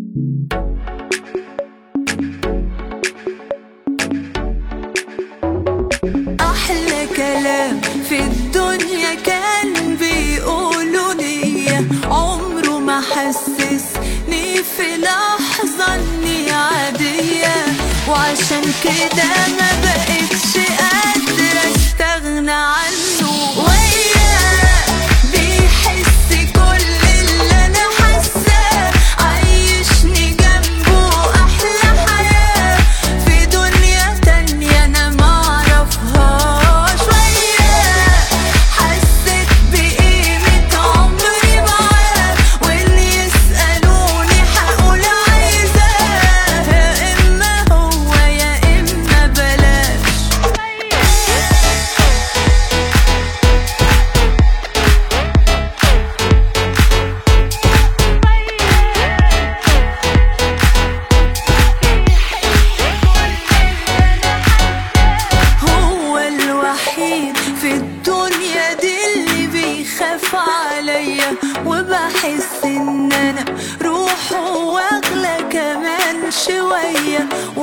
أحلى كلام في الدنيا كان بيقولوا ليا عمره ما حسسني في لحظة إني عادية وعشان كده ما بقتش قادرة استغنى عنه وياه بيحس كل اللي أنا حاساه عايشني جنبه أحلى حياة في دنيا تانية أنا معرفهاش وياه حسيت بقيمة عمري معاه واللي يسألوني هقول عايزاه يا إما هو يا إما بلاش هو الوحيد في الدنيا دي اللي بيخاف عليا وبحس ان انا روحه واغلى كمان شوية